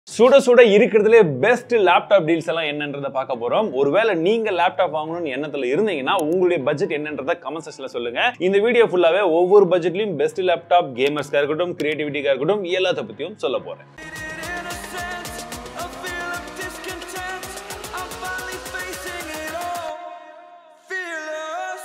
சுட சுட இருக்கிறதுலே பெஸ்ட் லேப்டாப் டீல்ஸ் எல்லாம் என்னன்றதை பார்க்க போறோம் ஒருவேளை நீங்க லேப்டாப் வாங்கணும்னு எண்ணத்துல இருந்தீங்கன்னா உங்களுடைய பட்ஜெட் என்னன்றதை கமெண்ட் செக்ஷன்ல சொல்லுங்க இந்த வீடியோ ஃபுல்லாவே ஒவ்வொரு பட்ஜெட்லயும் பெஸ்ட் லேப்டாப் கேமர்ஸ்க்கா இருக்கட்டும் கிரியேட்டிவிட்டிக்கா இருக்கட்டும் எல்லாத்த பத்தியும் சொல்ல போறேன் In a sense, a feel of discontent. I'm finally facing it all. Fearless.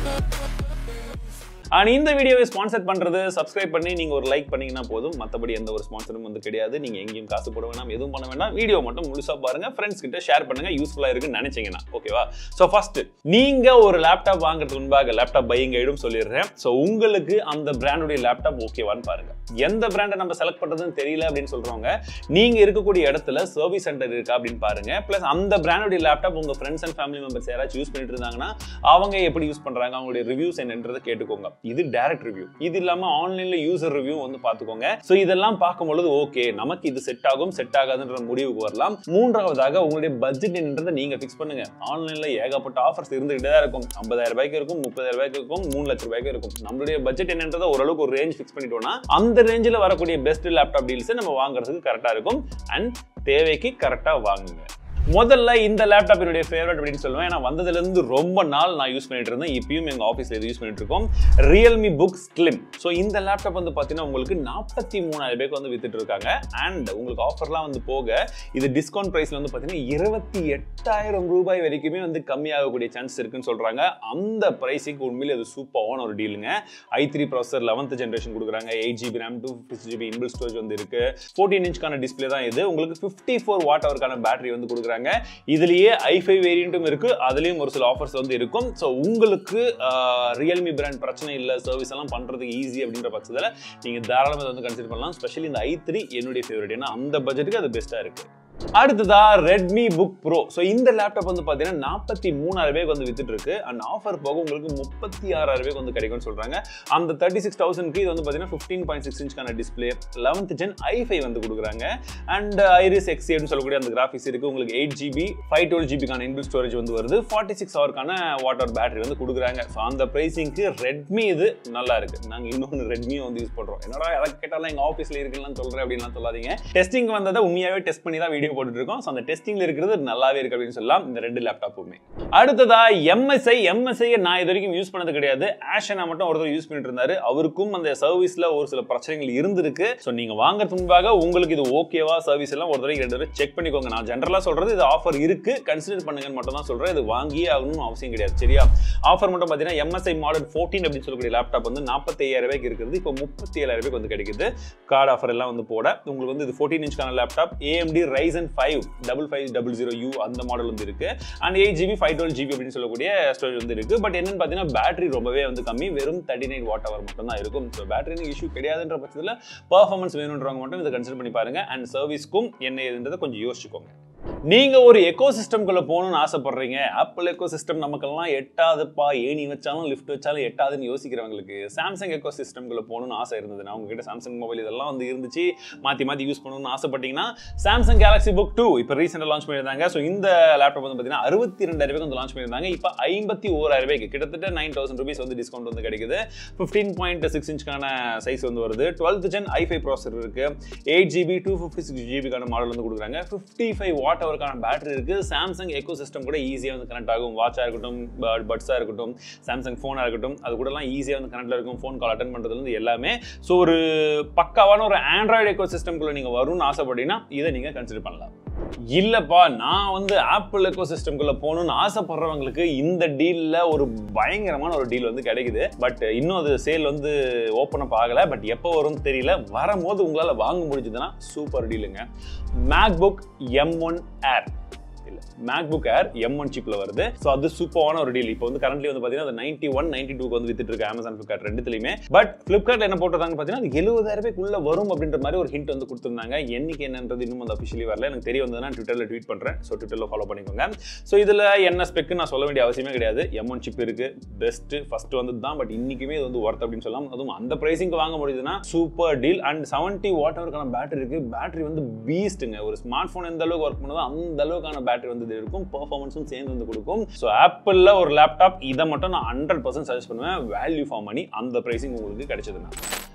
And இந்த வீடியோவை ஸ்பான்சர் பண்றது சப்ஸ்கிரைப் பண்ணி நீங்க ஒரு லைக் பண்ணீங்கன்னா போதும் மத்தபடி எந்த ஒரு ஸ்பான்சரும் வந்து கிடையாது நீங்க எங்கேயும் காசு போட வேணாம் எதுவும் பண்ண வேண்டாம் வீடியோ மட்டும் முழுசா பாருங்க ஃப்ரெண்ட்ஸ் கிட்ட ஷேர் பண்ணுங்க யூஸ்ஃபுல்லா இருக்குன்னு நினைச்சீங்கன்னா ஓகேவா ஸோ ஃபர்ஸ்ட் நீங்க ஒரு லேப்டாப் வாங்குறதுக்கு முன்பாக லேப்டாப் பையிங் கைடும் சொல்லிடுறேன் ஸோ உங்களுக்கு அந்த பிராண்டுடைய லேப்டாப் ஓகேவான்னு பாருங்க எந்த பிராண்டை நம்ம செலக்ட் பண்றதுன்னு தெரியல அப்படின்னு சொல்றவங்க நீங்க இருக்கக்கூடிய இடத்துல சர்வீஸ் சென்டர் இருக்கா அப்படின்னு பாருங்க பிளஸ் அந்த பிராண்டுடைய லேப்டாப் உங்க ஃப்ரெண்ட்ஸ் அண்ட் ஃபேமிலி மெம்பர்ஸ் யாராச்சும் யூஸ் பண்ணிட்டு இருந்தாங்கன்னா அவங்க எப்படி யூஸ் பண்றாங்க அவங்களுடைய ரிவ்யூஸ் என்னன்றதை கேட்டுக்கோங்க இது டைரக்ட் ரிவ்யூ இது இல்லாம ஆன்லைன்ல யூசர் ரிவ்யூ வந்து பாத்துக்கோங்க ஸோ இதெல்லாம் பார்க்கும்பொழுது ஓகே நமக்கு இது செட் ஆகும் செட் ஆகாதுன்ற முடிவுக்கு வரலாம் மூன்றாவதாக உங்களுடைய பட்ஜெட் என்னன்றதை நீங்க ஃபிக்ஸ் பண்ணுங்க ஆன்லைன்ல ஏகப்பட்ட ஆஃபர்ஸ் இருந்துகிட்டே தான் இருக்கும் ஐம்பதாயிரம் ரூபாய்க்கு இருக்கும் முப்பதாயிரம் ரூபாய்க்கு இருக்கும் மூணு லட்சம் ரூபாய்க்கு இருக்கும் நம்மளுடைய பட்ஜெட் என்னன்றதை ஓரளவுக்கு ஒரு ரேஞ்ச் ஃபிக்ஸ் பண்ணிட்டோம்னா அந்த ரேஞ்சில் வரக்கூடிய பெஸ்ட் லேப்டாப் டீல்ஸை நம்ம வாங்குறதுக்கு கரெக்டாக இருக்கும் அண்ட் தேவைக்கு கரெக்டாக வாங்குங்க முதல்ல இந்த லேப்டாப் என்னுடைய ஃபேவரட் அப்படின்னு சொல்லுவேன் ஏன்னா வந்ததுலேருந்து ரொம்ப நாள் நான் யூஸ் பண்ணிட்டு இருந்தேன் இப்பயும் எங்கள் ஆஃபீஸில் இது யூஸ் பண்ணிட்டு இருக்கோம் ரியல்மி புக் ஸ்லிம் ஸோ இந்த லேப்டாப் வந்து பார்த்தீங்கன்னா உங்களுக்கு நாற்பத்தி மூணாயிரம் பேருக்கு வந்து வித்துட்டு இருக்காங்க அண்ட் உங்களுக்கு ஆஃபர்லாம் வந்து போக இது டிஸ்கவுண்ட் ப்ரைஸில் வந்து பார்த்தீங்கன்னா இருபத்தி எட்டாயிரம் ரூபாய் வரைக்குமே வந்து கம்மியாகக்கூடிய சான்ஸ் இருக்குன்னு சொல்கிறாங்க அந்த ப்ரைஸுக்கு உண்மையிலே அது சூப்பரான ஒரு டீலுங்க i three processor eleventh generation கொடுக்குறாங்க eight GB RAM two fifty GB inbuilt storage வந்து இருக்கு ஃபோர்டீன் இன்ச்க்கான டிஸ்பிளே தான் இது உங்களுக்கு ஃபிஃப்டி ஃபோர் வாட் அவருக்கான பேட்டரி வந்து கொடுக்குறாங்க இதுலயே ஐஃபை வேரியண்ட்டும் இருக்கு அதுலயும் ஒரு சில ஆஃபர்ஸ் வந்து இருக்கும் ஸோ உங்களுக்கு ரியல்மி பிராண்ட் பிரச்சனை இல்லை சர்வீஸ் எல்லாம் பண்றதுக்கு ஈஸி அப்படின்ற பட்சத்தில் நீங்க தாராளமாக இதை வந்து கன்சிடர் பண்ணலாம் ஸ்பெஷலி இந்த ஐ த்ரீ என்னுடைய ஃபேவரட் ஏன்னா அந்த பட்ஜெட்டுக்கு அது பெஸ்ட்டா இருக்கு அடுத்ததா ரெட்மி புக் ப்ரோ ஸோ இந்த லேப்டாப் வந்து பார்த்தீங்கன்னா நாற்பத்தி மூணாயிரம் பேருக்கு வந்து வித்துட்டு இருக்கு அண்ட் ஆஃபர் போக உங்களுக்கு முப்பத்தி ஆறாயிரம் பேருக்கு வந்து கிடைக்கும்னு சொல்றாங்க அந்த தேர்ட்டி சிக்ஸ் தௌசண்ட்க்கு இது வந்து பார்த்தீங்கன்னா ஃபிஃப்டீன் பாயிண்ட் சிக்ஸ் இன்ச்க்கான டிஸ்பிளே லெவன்த் ஜென் ஐஃபை வந்து கொடுக்குறாங்க அண்ட் ஐரிஸ் எக்ஸின்னு சொல்லக்கூடிய அந்த கிராஃபிக்ஸ் இருக்கு உங்களுக்கு எயிட் ஜிபி ஃபைவ் டுவெல் ஜிபிக்கான இன்பில் ஸ்டோரேஜ் வந்து வருது ஃபார்ட்டி சிக்ஸ் ஹவருக்கான வாட்டர் பேட்டரி வந்து கொடுக்குறாங்க ஸோ அந்த ப்ரைஸிங்க்கு ரெட்மி இது நல்லா இருக்கு நாங்கள் இன்னொன்று ரெட்மியும் வந்து யூஸ் பண்ணுறோம் என்னடா எதை கேட்டாலும் எங்கள் ஆஃபீஸில் இருக்குன்னு சொல்கிறேன் அப்படின்லாம் சொல்லாதீங்க டெஸ்டிங் வந்ததை உண்மையாகவே டெஸ்ட் பண்ணி தான் வீடியோ போட்டுட்டு இருக்கோம் ஸோ அந்த டெஸ்டிங்ல இருக்கிறது நல்லாவே இருக்கு அப்படின்னு சொல்லலாம் இந்த ரெண்டு லேப்டாப்புமே அடுத்ததா எம்எஸ்ஐ எம்எஸ்ஐ நான் இது வரைக்கும் யூஸ் பண்ணது கிடையாது ஆஷனா மட்டும் ஒருத்தர் யூஸ் பண்ணிட்டு இருந்தாரு அவருக்கும் அந்த சர்வீஸ்ல ஒரு சில பிரச்சனைகள் இருந்திருக்கு ஸோ நீங்க வாங்குறதுக்கு முன்பாக உங்களுக்கு இது ஓகேவா சர்வீஸ் எல்லாம் ஒரு தடவை ரெண்டு தடவை செக் பண்ணிக்கோங்க நான் ஜென்ரலா சொல்றது இது ஆஃபர் இருக்கு கன்சிடர் பண்ணுங்கன்னு மட்டும் தான் சொல்றேன் இது வாங்கியே ஆகணும்னு அவசியம் கிடையாது சரியா ஆஃபர் மட்டும் பார்த்தீங்கன்னா எம்எஸ்ஐ மாடல் ஃபோர்டீன் அப்படின்னு சொல்லக்கூடிய லேப்டாப் வந்து நாற்பத்தி ஐயாயிரம் ரூபாய்க்கு இருக்குது இப்போ முப்பத்தி ஏழாயிரம் ரூபாய்க்கு வந்து கிடைக்குது கார்டு ஆஃபர் எல்லாம் வந்து போட உங்களுக்கு வந்து இது ஃபோர்டீன் இன்ச்க்கான laptop AMD Ryzen five double five double zero U அந்த மாடல் வந்து இருக்கு and eight GB five twelve GB அப்படின்னு சொல்லக்கூடிய ஸ்டோரேஜ் வந்து இருக்கு பட் என்னன்னு பார்த்தீங்கன்னா பேட்டரி ரொம்பவே வந்து கம்மி வெறும் தேர்ட்டி நைன் வாட் அவர் மட்டும் தான் இருக்கும் ஸோ பேட்டரி இஷ்யூ கிடையாதுன்ற பட்சத்தில் பர்ஃபார்மன்ஸ் வேணுன்றவங்க மட்டும் இதை கன்சிடர் பண்ணி பாருங்க அண்ட் சர்வீஸ்க்கும் என்ன ஏதுன்றதை கொஞ்சம் யோசிச்சுக்கோங்க நீங்க ஒரு எக்கோ சிஸ்டம்குள்ள போகணும்னு ஆசைப்படுறீங்க ஆப்பிள் எக்கோ சிஸ்டம் நமக்கெல்லாம் எட்டாதுப்பா ஏணி வச்சாலும் லிஃப்ட் வச்சாலும் எட்டாதுன்னு யோசிக்கிறவங்களுக்கு சாம்சங் எக்கோ சிஸ்டம்குள்ள போகணும்னு ஆசை இருந்தது நான் உங்ககிட்ட சாம்சங் மொபைல் இதெல்லாம் வந்து இருந்துச்சு மாற்றி மாற்றி யூஸ் பண்ணணும்னு ஆசைப்பட்டீங்கன்னா சாம்சங் கேலக்ஸி புக் டூ இப்போ ரீசெண்டாக லான்ச் பண்ணியிருந்தாங்க ஸோ இந்த லேப்டாப் வந்து பார்த்தீங்கன்னா அறுபத்தி ரெண்டாயிரம் ரூபாய்க்கு வந்து லான்ச் பண்ணியிருந்தாங்க இப்போ ஐம்பத்தி ஓராயிரம் ரூபாய்க்கு கிட்டத்தட்ட நைன் தௌசண்ட் ருபீஸ் வந்து டிஸ்கவுண்ட் வந்து கிடைக்குது ஃபிஃப்டீன் பாயிண்ட் சிக்ஸ் இன்ச்க்கான சைஸ் வந்து வருது டுவெல்த் ஜென் ஐஃபை ப்ராசர் இருக்கு eight GB two fifty six ஜிபிக்கான மாடல் வந்து கொடுக்குறாங்க ஃபிஃப்டி ஃபைவ் வாட் அவருக்கான பேட்டரி இருக்கு சாம்சங் எக்கோ சிஸ்டம் கூட ஈஸியாக வந்து கனெக்ட் ஆகும் வாட்சாக இருக்கட்டும் பட்ஸாக இருக்கட்டும் சாம்சங் ஃபோனாக இருக்கட்டும் அது கூடலாம் ஈஸியாக வந்து கனெக்டில் இருக்கும் ஃபோன் கால் அட்டன் பண்ணுறதுலேருந்து எல்லாமே ஸோ ஒரு பக்காவான ஒரு ஆண்ட்ராய்டு எக்கோ சிஸ்டம்குள்ளே நீங்கள் வரும்னு ஆசைப்பட்டீங்கன்னா இதை நீங்கள் கன்சிடர் பண்ணலாம் இல்லப்பா நான் வந்து ஆப்பிள் எக்கோ சிஸ்டம்குள்ள போகணும்னு ஆசைப்படுறவங்களுக்கு இந்த டீல்ல ஒரு பயங்கரமான ஒரு டீல் வந்து கிடைக்குது பட் இன்னும் அது சேல் வந்து ஓப்பன் அப் ஆகலை பட் எப்போ வரும்னு தெரியல வரும்போது உங்களால் வாங்க முடிஞ்சதுன்னா சூப்பர் டீலுங்க MacBook M one Air இல்ல MacBook Air M one சிப்ல வருது ஸோ அது சூப்பரான ஒரு டீல் இப்போ வந்து கரண்ட்லி வந்து பார்த்தீங்கன்னா அது நைன்டி ஒன் நைன்டி டூக்கு வந்து வித்துட்டு இருக்கு அமேசான் ஃபிளிப்கார்ட் ரெண்டுத்துலையுமே பட் ஃபிளிப்கார்ட் என்ன போட்டிருக்காங்க பார்த்தீங்கன்னா அது எழுபதாயிரம் ரூபாய்க்குள்ள வரும் அப்படின்ற மாதிரி ஒரு ஹிண்ட் வந்து கொடுத்துருந்தாங்க என்னைக்கு என்னன்றது இன்னும் வந்து அஃபிஷியலி வரல எனக்கு தெரிய வந்ததுன்னா ட்விட்டரில் ட்வீட் பண்ணுறேன் ஸோ ட்விட்டரில் ஃபாலோ பண்ணிக்கோங்க ஸோ இதில் என்ன ஸ்பெக்கு நான் சொல்ல வேண்டிய அவசியமே கிடையாது எம் ஒன் சிப் இருக்கு பெஸ்ட் ஃபர்ஸ்ட் வந்து தான் பட் இன்னைக்குமே இது வந்து ஒர்த் அப்படின்னு சொல்லலாம் அதுவும் அந்த பிரைசிங்க்கு வாங்க முடியுதுன்னா super deal and seventy watt அவருக்கான பேட்டரி இருக்கு பேட்டரி வந்து பீஸ்ட்டுங்க ஒரு ஸ்மார்ட் ஃபோன் எந்த அளவுக்கு ஒர்க் பண்ணுதோ அந்த அளவுக்கான பேட்டரி வந்து இது இருக்கும் பர்ஃபார்மன்ஸும் சேர்ந்து வந்து கொடுக்கும் ஸோ ஆப்பிளில் ஒரு லேப்டாப் இதை மட்டும் நான் ஹண்ட்ரட் பர்சன்ட் சஜஸ்ட் பண்ணுவேன் வேல்யூ ஃபார் மணி அந்த ப்ரைஸிங் உங்களுக்கு கிடைச்சதுன்னா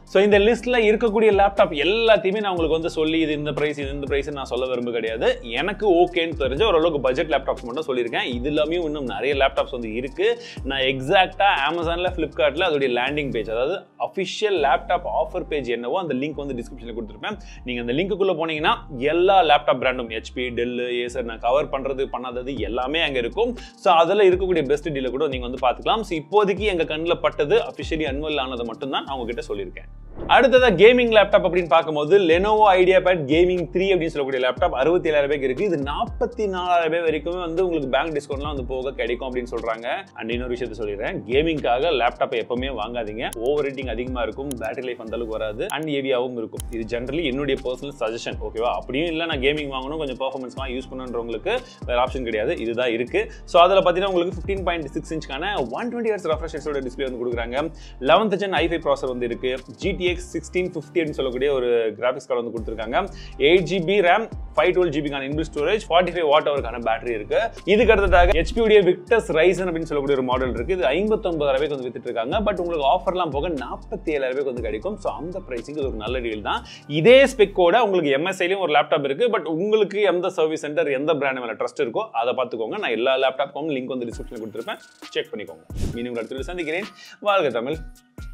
ஸோ இந்த லிஸ்ட்ல இருக்கக்கூடிய லேப்டாப் எல்லாத்தையுமே நான் உங்களுக்கு வந்து சொல்லி இது இந்த பிரைஸ் இது இந்த பிரைஸ் நான் சொல்ல விரும்ப கிடையாது எனக்கு ஓகேன்னு தெரிஞ்ச ஓரளவுக்கு பட்ஜெட் லேப்டாப்ஸ் மட்டும் சொல்லியிருக்கேன் இது எல்லாமே இன்னும் நிறைய லேப்டாப்ஸ் வந்து இருக்கு நான் எக்ஸாக்டா அமேசான்ல ஃபிளிப்கார்ட்ல அதோடைய லேண்டிங் பேஜ் அதாவது அஃபிஷியல் லேப்டாப் ஆஃபர் பேஜ் என்னவோ அந்த லிங்க் வந்து டிஸ்கிரிப்ஷனில் கொடுத்துருப்பேன் நீங்க அந்த லிங்க்குள்ள போனீங்கன்னா எல்லா லேப்டாப் பிராண்டும் ஹெச்பி டெல் ஏசர் நான் கவர் பண்றது பண்ணாதது எல்லாமே அங்க இருக்கும் ஸோ அதில் இருக்கக்கூடிய பெஸ்ட் டீலை கூட நீங்க வந்து பார்த்துக்கலாம் ஸோ இப்போதைக்கு எங்க கண்ணில் பட்டது அஃபிஷியலி அன்வல் ஆனதை மட்டும் தான் நான் உங்ககிட்ட சொல்லியிருக்கேன் அடுத்ததா கேமிங் லேப்டாப் அப்படின்னு பார்க்கும்போது Lenovo IdeaPad gaming three அப்படின்னு சொல்லக்கூடிய லேப்டாப் அறுபத்தி ஏழாயிரம் ரூபாய்க்கு இருக்கு இது நாற்பத்தி நாலாயிரம் ரூபாய் வரைக்கும் வந்து உங்களுக்கு பேங்க் டிஸ்கவுண்ட்லாம் வந்து போக கிடைக்கும் அப்படின்னு சொல்றாங்க அண்ட் இன்னொரு விஷயத்த சொல்லிடுறேன் கேமிங்காக லேப்டாப்பை எப்பவுமே வாங்காதீங்க ஓவர் ரேட்டிங் அதிகமா இருக்கும் பேட்டரி லைஃப் அந்த அளவுக்கு வராது அண்ட் ஹெவியாகவும் இருக்கும் இது ஜென்ரலி என்னுடைய பர்சனல் சஜஷன் ஓகேவா அப்படியும் இல்லை நான் கேமிங் வாங்கணும் கொஞ்சம் பர்ஃபார்மன்ஸ்லாம் யூஸ் பண்ணுன்றவங்களுக்கு வேற ஆப்ஷன் கிடையாது இதுதான் இருக்கு ஸோ அதில் பார்த்தீங்கன்னா உங்களுக்கு ஃபிஃப்டீன் பாயிண்ட் சிக்ஸ் இன்ச்க்கான ஒன் டுவெண்ட்டி ஹர்ஸ் ரெஃப்ரெஷோட டிஸ்பிளே வந்து கொடுக்குறாங்க லெவன்த் ஜென் ஐஃபை ப்ராசர் வந்து இருக்கு ஜிடிஎக்ஸ் சிக்ஸ்டீன் ஃபிஃப்டி அப்படின்னு சொல்லக்கூடிய ஒரு கிராஃபிக்ஸ் கார்டு வந்து கொடுத்துருக்காங்க eight GB RAM five twelve ஜிபிக்கான inbuilt storage forty five watt அவருக்கான பேட்டரி இருக்கு இதுக்கு அடுத்ததாக HP உடைய விக்டஸ் ரைசன் அப்படின்னு சொல்லக்கூடிய ஒரு மாடல் இருக்கு இது ஐம்பத்தொன்பதாயிரம் ரூபாய்க்கு வந்து வித்துட்டு இருக்காங்க பட் உங்களுக்கு ஆஃபர்லாம் போக நாற்பத்தி ஏழாயிரம் ரூபாய்க்கு வந்து கிடைக்கும் ஸோ அந்த பிரைஸிங் இது ஒரு நல்ல டீல் தான் இதே ஸ்பெக்கோட உங்களுக்கு எம்எஸ்ஐலையும் ஒரு லேப்டாப் இருக்கு பட் உங்களுக்கு எந்த சர்வீஸ் சென்டர் எந்த பிராண்ட் மேல ட்ரஸ்ட் இருக்கோ அதை பார்த்துக்கோங்க நான் எல்லா லேப்டாப்புக்கும் லிங்க் வந்து டிஸ்கிரிப்ஷனில் கொடுத்துருப்பேன் செக் பண்ணிக்கோங்க மீண்டும் அடுத்த video சந்திக்கிறேன் வாழ்க தமிழ்